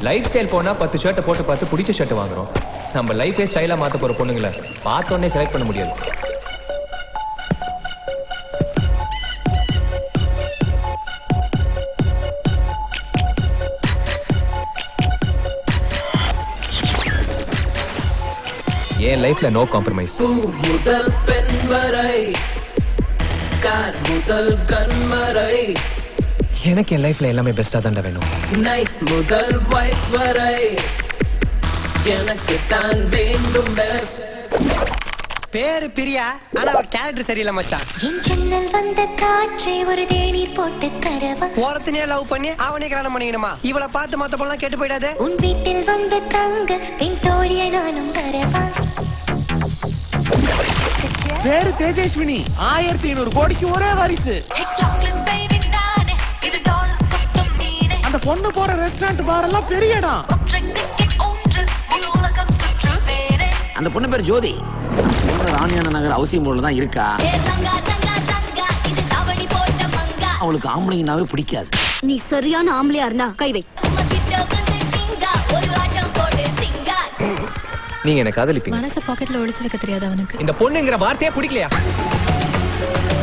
life style போனா பத்து ஷர்ட்டை போட்டு பார்த்து பிடிச்ச ஷர்ட் வாங்குறோம் நம்ம லைஃபே ஸ்டைலா மாத்த போற பொண்ணுங்களை பார்த்தோன்னே செலக்ட் பண்ண முடியாது என் லைஃப்ல நோ காம்ப்ரமைஸ் பூ முதல் பெண் வரை கார் முதல் கண் வரை எனக்கு என் லைஃப்ல எல்லாமே பெஸ்டா தான்டா வேணும் நைஃப் முதல் வைப் வரை எனக்கு தான் வேண்டும் பெஸ்ட் பேரு பிரியா ஆனா அவ கேரக்டர் சரியில்லை மச்சான் என் ஜன்னல் வந்த காற்றை ஒரு தேநீர் போட்டு தரவா ஓரத்தினே லவ் பண்ணி அவனே கல்யாணம் பண்ணிக்கணுமா இவளை பார்த்து மத்த பொண்ணலாம் கேட்டு போயிடாதே உன் வீட்டில் வந்து தங்க பின் தோழிய நானும் வரவா பேரு தேஜஸ்வினி ஆயிரத்தி ஐநூறு கோடிக்கு ஒரே வாரிசு அந்த பொண்ணு போற ரெஸ்டாரண்ட் பார் எல்லாம் பெரிய இடம் அந்த பொண்ணு பேர் ஜோதி பொண்ணு ராணியான நகர் அவசியம் போல தான் இருக்கா அவளுக்கு ஆம்பளைங்கனாவே பிடிக்காது நீ சரியான ஆம்பளையா இருந்தா கை வை நீங்க என்ன காதலிப்பீங்க மனச பாக்கெட்ல ஒளிச்சு வைக்க தெரியாது அவனுக்கு இந்த பொண்ணுங்கிற வார்த்தையே பிடிக்கலையா